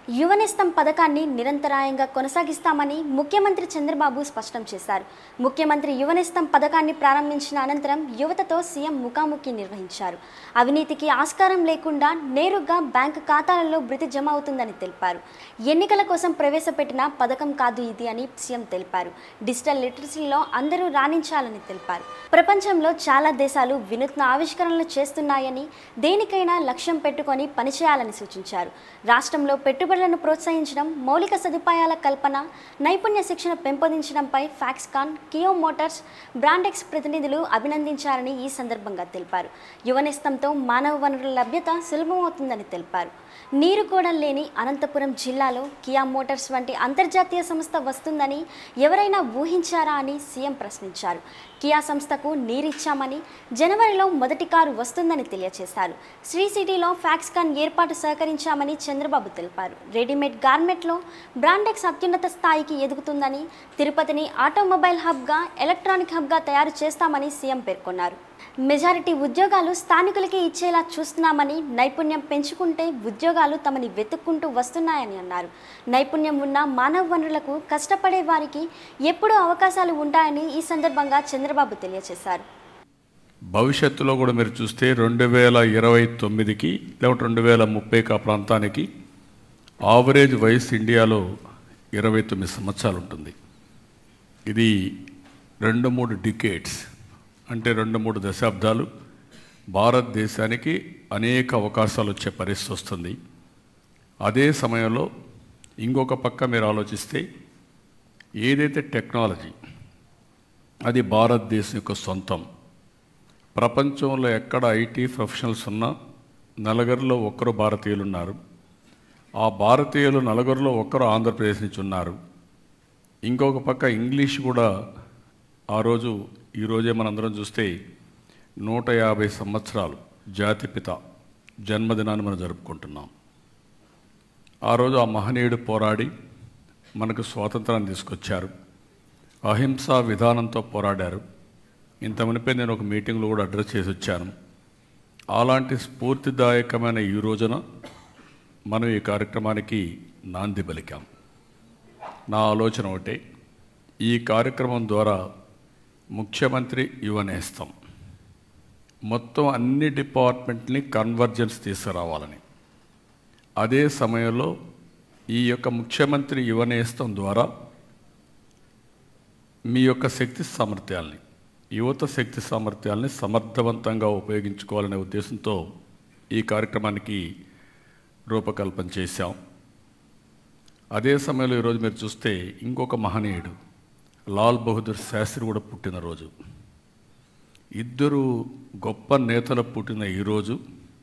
యువనేస్తం పథకాన్ని నిరంతరాయంగా కొనసాగిస్తామని ముఖ్యమంత్రి చంద్రబాబు స్పష్టం చేశారు ముఖ్యమంత్రి యువనేస్తం పథకాన్ని ప్రారంభించిన అనంతరం యువతతో సీఎం ముఖాముఖి నిర్వహించారు అవినీతికి ఆస్కారం లేకుండా నేరుగా బ్యాంకు ఖాతాలలో భృతి జమ అవుతుందని తెలిపారు ఎన్నికల కోసం ప్రవేశపెట్టిన పథకం కాదు ఇది అని సీఎం తెలిపారు డిజిటల్ లిటరసీలో అందరూ రాణించాలని తెలిపారు ప్రపంచంలో చాలా దేశాలు వినూత్న ఆవిష్కరణలు చేస్తున్నాయని దేనికైనా లక్ష్యం పెట్టుకొని పనిచేయాలని సూచించారు రాష్ట్రంలో పెట్టుబడులను ప్రోత్సహించడం మౌలిక సదుపాయాల కల్పన నైపుణ్య శిక్షణ పెంపొందించడంపై ఫ్యాక్స్కాన్ కియో మోటార్స్ బ్రాండెక్స్ ప్రతినిధులు అభినందించారని ఈ సందర్భంగా తెలిపారు యువనేస్తంతో మానవ వనరుల లభ్యత సులభమవుతుందని తెలిపారు నీరు కూడా లేని అనంతపురం జిల్లాలో కియా మోటార్స్ వంటి అంతర్జాతీయ సంస్థ వస్తుందని ఎవరైనా ఊహించారా అని సీఎం ప్రశ్నించారు కియా సంస్థకు నీరిచ్చామని జనవరిలో మొదటి కారు వస్తుందని తెలియజేశారు శ్రీ సిటీలో ఫ్యాక్స్కాన్ ఏర్పాటు సహకరించామని చంద్రబాబు తెలిపారు రెడీమేడ్ గార్మెంట్లో బ్రాండెక్స్ అత్యున్నత స్థాయికి ఎదుగుతుందని తిరుపతిని ఆటోమొబైల్ హబ్గా ఎలక్ట్రానిక్ హబ్గా తయారు చేస్తామని సీఎం పేర్కొన్నారు మెజారిటీ ఉద్యోగాలు స్థానికులకే ఇచ్చేలా చూస్తున్నామని నైపుణ్యం పెంచుకుంటే ఉద్యోగాలు తమని వెతుక్కుంటూ వస్తున్నాయని అన్నారు నైపుణ్యం ఉన్న మానవ వనరులకు కష్టపడే వారికి ఎప్పుడూ అవకాశాలు ఉంటాయని ఈ సందర్భంగా చంద్రబాబు తెలియజేశారు భవిష్యత్తులో కూడా మీరు చూస్తే రెండు వేల ఇరవై తొమ్మిదికి లేకుంటే రెండు వేల ముప్పైకి ఆ ప్రాంతానికి ఆవరేజ్ వయసు ఇండియాలో ఇరవై తొమ్మిది సంవత్సరాలు ఉంటుంది ఇది రెండు మూడు డికేట్స్ అంటే రెండు మూడు దశాబ్దాలు భారతదేశానికి అనేక అవకాశాలు వచ్చే పరిస్థితి వస్తుంది అదే సమయంలో ఇంకొక పక్క మీరు ఆలోచిస్తే ఏదైతే టెక్నాలజీ అది భారతదేశం యొక్క సొంతం ప్రపంచంలో ఎక్కడ ఐటీ ప్రొఫెషనల్స్ ఉన్నా నలుగురిలో ఒక్కరు భారతీయులు ఉన్నారు ఆ భారతీయులు నలుగురిలో ఒక్కరు ఆంధ్రప్రదేశ్ నుంచి ఉన్నారు ఇంకొక పక్క ఇంగ్లీష్ కూడా ఆ రోజు ఈరోజే మనందరం చూస్తే నూట యాభై సంవత్సరాలు జాతిపిత జన్మదినాన్ని మనం జరుపుకుంటున్నాం ఆ రోజు ఆ మహనీయుడు పోరాడి మనకు స్వాతంత్రాన్ని తీసుకొచ్చారు అహింసా విధానంతో పోరాడారు ఇంత మునిపే నేను ఒక మీటింగ్లో కూడా అడ్రస్ చేసి వచ్చాను అలాంటి స్ఫూర్తిదాయకమైన ఈ రోజున మనం ఈ కార్యక్రమానికి నాంది పలికాం నా ఆలోచన ఒకటే ఈ కార్యక్రమం ద్వారా ముఖ్యమంత్రి యువనేస్తం మొత్తం అన్ని డిపార్ట్మెంట్ని కన్వర్జెన్స్ తీసుకురావాలని అదే సమయంలో ఈ యొక్క ముఖ్యమంత్రి యువనేస్తం ద్వారా మీ యొక్క శక్తి సామర్థ్యాల్ని యువత శక్తి సామర్థ్యాల్ని సమర్థవంతంగా ఉపయోగించుకోవాలనే ఉద్దేశంతో ఈ కార్యక్రమానికి రూపకల్పన చేశాం అదే సమయంలో ఈరోజు మీరు చూస్తే ఇంకొక మహనీయుడు లాల్ బహదూర్ శాస్త్రి కూడా పుట్టినరోజు ఇద్దరు గొప్ప నేతలు పుట్టిన ఈరోజు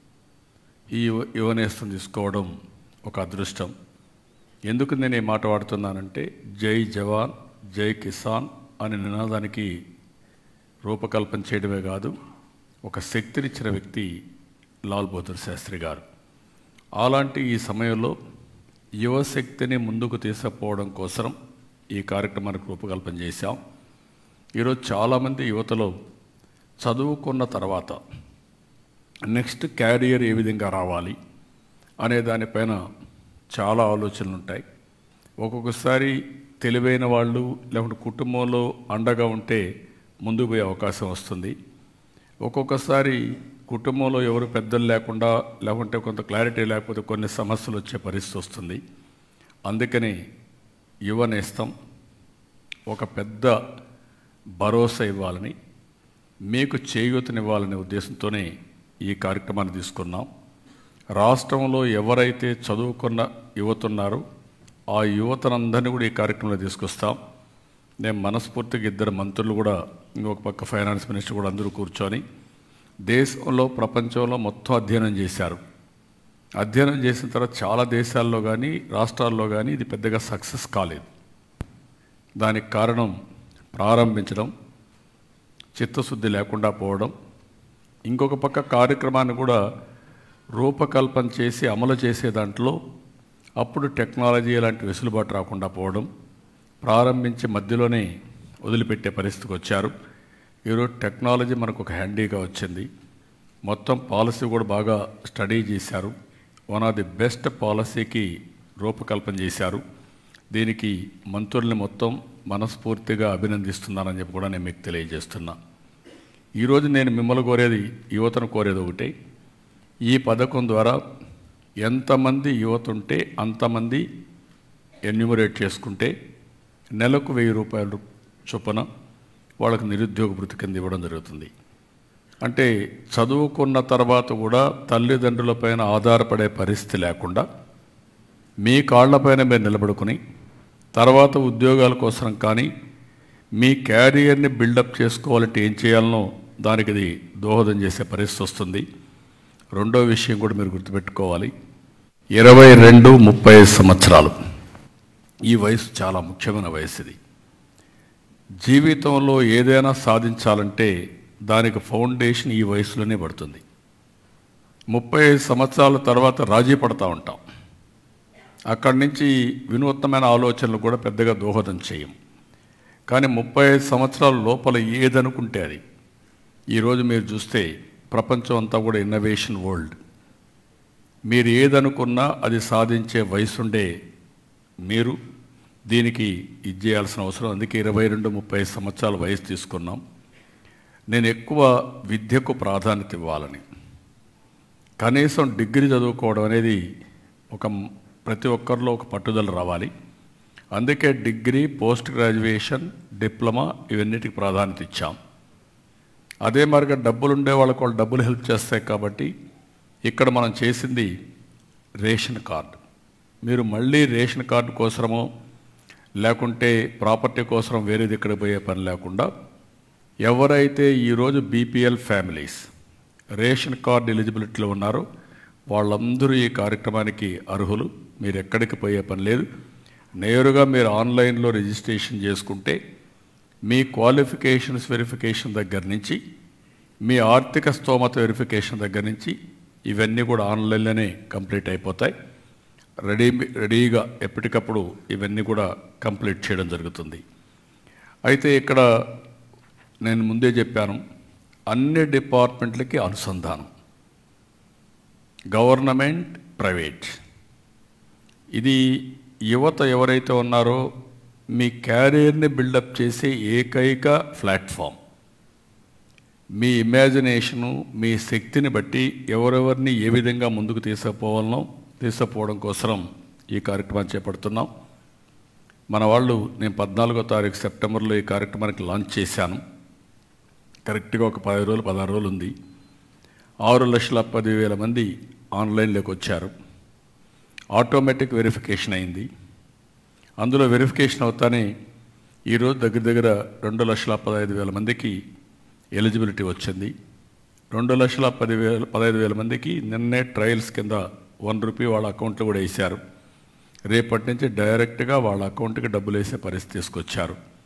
ఈ యువ- యువనేస్తం తీసుకోవడం ఒక అదృష్టం ఎందుకు నేను ఈ మాట వాడుతున్నానంటే జై జవాన్ జై కిసాన్ అనే నినాదానికి రూపకల్పన చేయడమే కాదు ఒక శక్తినిచ్చిన వ్యక్తి లాల్ బహదూర్ శాస్త్రి గారు అలాంటి ఈ సమయంలో యువశక్తిని ముందుకు తీసుకుపోవడం కోసం ఈ కార్యక్రమానికి రూపకల్పన చేశాం ఈరోజు చాలామంది యువతలో చదువుకున్న తర్వాత నెక్స్ట్ క్యారియర్ ఏ విధంగా రావాలి అనే దానిపైన చాలా ఆలోచనలు ఉంటాయి ఒక్కొక్కసారి తెలివైన వాళ్ళు లేకుంటే కుటుంబంలో అండగా ఉంటే ముందుకు పోయే అవకాశం వస్తుంది ఒక్కొక్కసారి కుటుంబంలో ఎవరు పెద్దలు లేకుండా లేకుంటే కొంత క్లారిటీ లేకపోతే కొన్ని సమస్యలు వచ్చే పరిస్థితి వస్తుంది అందుకని యువ నేస్తం ఒక పెద్ద భరోసా ఇవ్వాలని మీకు చేయూతనివ్వాలనే ఉద్దేశంతోనే ఈ కార్యక్రమాన్ని తీసుకున్నాం రాష్ట్రంలో ఎవరైతే చదువుకున్న యువత ఉన్నారో ఆ యువతనందరినీ కూడా ఈ కార్యక్రమంలో తీసుకొస్తాం నేను మనస్ఫూర్తిగా ఇద్దరు మంత్రులు కూడా ఇంకొక పక్క ఫైనాన్స్ మినిస్టర్ కూడా అందరూ కూర్చొని దేశంలో ప్రపంచంలో మొత్తం అధ్యయనం చేశారు అధ్యయనం చేసిన తర్వాత చాలా దేశాల్లో కానీ రాష్ట్రాల్లో కానీ ఇది పెద్దగా సక్సెస్ కాలేదు దానికి కారణం ప్రారంభించడం చిత్తశుద్ధి లేకుండా పోవడం ఇంకొక పక్క కార్యక్రమాన్ని కూడా రూపకల్పన చేసి అమలు చేసే దాంట్లో అప్పుడు టెక్నాలజీ లాంటి వెసులుబాటు రాకుండా పోవడం ప్రారంభించి మధ్యలోనే వదిలిపెట్టే పరిస్థితికి వచ్చారు ఈరోజు టెక్నాలజీ మనకు ఒక హ్యాండీగా వచ్చింది మొత్తం పాలసీ కూడా బాగా స్టడీ చేశారు వన్ ఆఫ్ ది బెస్ట్ పాలసీకి రూపకల్పన చేశారు దీనికి మంత్రుల్ని మొత్తం మనస్ఫూర్తిగా అభినందిస్తున్నానని చెప్పి కూడా నేను మీకు తెలియజేస్తున్నా ఈరోజు నేను మిమ్మల్ని కోరేది యువతను కోరేది ఒకటే ఈ పథకం ద్వారా ఎంతమంది యువత ఉంటే అంతమంది ఎన్యూమరేట్ చేసుకుంటే నెలకు వెయ్యి రూపాయలు చొప్పున వాళ్ళకు నిరుద్యోగ భృతి కింద ఇవ్వడం జరుగుతుంది అంటే చదువుకున్న తర్వాత కూడా తల్లిదండ్రులపైన ఆధారపడే పరిస్థితి లేకుండా మీ కాళ్లపైన మీరు నిలబడుకుని తర్వాత ఉద్యోగాల కోసం కానీ మీ క్యారియర్ని బిల్డప్ చేసుకోవాలంటే ఏం చేయాలనో దానికి ఇది దోహదం చేసే పరిస్థితి వస్తుంది రెండో విషయం కూడా మీరు గుర్తుపెట్టుకోవాలి ఇరవై రెండు ముప్పై సంవత్సరాలు ఈ వయసు చాలా ముఖ్యమైన వయసు ఇది జీవితంలో ఏదైనా సాధించాలంటే దానికి ఫౌండేషన్ ఈ వయసులోనే పడుతుంది ముప్పై సంవత్సరాల తర్వాత రాజీ పడతా ఉంటాం అక్కడి నుంచి వినూత్నమైన ఆలోచనలు కూడా పెద్దగా దోహదం చేయం కానీ ముప్పై సంవత్సరాల లోపల ఏదనుకుంటే అది ఈరోజు మీరు చూస్తే ప్రపంచం అంతా కూడా ఇన్నోవేషన్ వరల్డ్ మీరు ఏదనుకున్నా అది సాధించే వయసుండే మీరు దీనికి ఇది చేయాల్సిన అవసరం అందుకే ఇరవై రెండు ముప్పై సంవత్సరాల వయసు తీసుకున్నాం నేను ఎక్కువ విద్యకు ప్రాధాన్యత ఇవ్వాలని కనీసం డిగ్రీ చదువుకోవడం అనేది ఒక ప్రతి ఒక్కరిలో ఒక పట్టుదల రావాలి అందుకే డిగ్రీ పోస్ట్ గ్రాడ్యుయేషన్ డిప్లొమా ఇవన్నిటికి ప్రాధాన్యత ఇచ్చాం అదే మరిగా డబ్బులు ఉండే వాళ్ళకి వాళ్ళు డబ్బులు హెల్ప్ చేస్తాయి కాబట్టి ఇక్కడ మనం చేసింది రేషన్ కార్డు మీరు మళ్ళీ రేషన్ కార్డు కోసమో లేకుంటే ప్రాపర్టీ కోసం వేరే దగ్గర పోయే పని లేకుండా ఎవరైతే ఈరోజు బీపీఎల్ ఫ్యామిలీస్ రేషన్ కార్డు ఎలిజిబిలిటీలో ఉన్నారో వాళ్ళందరూ ఈ కార్యక్రమానికి అర్హులు మీరు ఎక్కడికి పోయే పని లేదు నేరుగా మీరు ఆన్లైన్లో రిజిస్ట్రేషన్ చేసుకుంటే మీ క్వాలిఫికేషన్స్ వెరిఫికేషన్ దగ్గర నుంచి మీ ఆర్థిక స్తోమత వెరిఫికేషన్ దగ్గర నుంచి ఇవన్నీ కూడా ఆన్లైన్లోనే కంప్లీట్ అయిపోతాయి రెడీ రెడీగా ఎప్పటికప్పుడు ఇవన్నీ కూడా కంప్లీట్ చేయడం జరుగుతుంది అయితే ఇక్కడ నేను ముందే చెప్పాను అన్ని డిపార్ట్మెంట్లకి అనుసంధానం గవర్నమెంట్ ప్రైవేట్ ఇది యువత ఎవరైతే ఉన్నారో మీ క్యారియర్ని బిల్డప్ చేసే ఏకైక ప్లాట్ఫామ్ మీ ఇమాజినేషను మీ శక్తిని బట్టి ఎవరెవరిని ఏ విధంగా ముందుకు తీసుకుపోవాలనో తీసుకుపోవడం కోసం ఈ కార్యక్రమాన్ని చేపడుతున్నాం మన వాళ్ళు నేను పద్నాలుగో తారీఖు సెప్టెంబర్లో ఈ కార్యక్రమానికి లాంచ్ చేశాను కరెక్ట్గా ఒక పది రోజులు పదహారు రోజులు ఉంది ఆరు లక్షల పదివేల మంది ఆన్లైన్లోకి వచ్చారు ఆటోమేటిక్ వెరిఫికేషన్ అయింది అందులో వెరిఫికేషన్ అవుతానే ఈరోజు దగ్గర దగ్గర రెండు లక్షల పదహైదు వేల మందికి ఎలిజిబిలిటీ వచ్చింది రెండు లక్షల పదివేల పదహైదు వేల మందికి నిన్నే ట్రయల్స్ కింద వన్ రూపీ వాళ్ళ అకౌంట్లో కూడా వేశారు రేపటి నుంచి డైరెక్ట్గా వాళ్ళ అకౌంట్కి డబ్బులు వేసే పరిస్థితి తీసుకొచ్చారు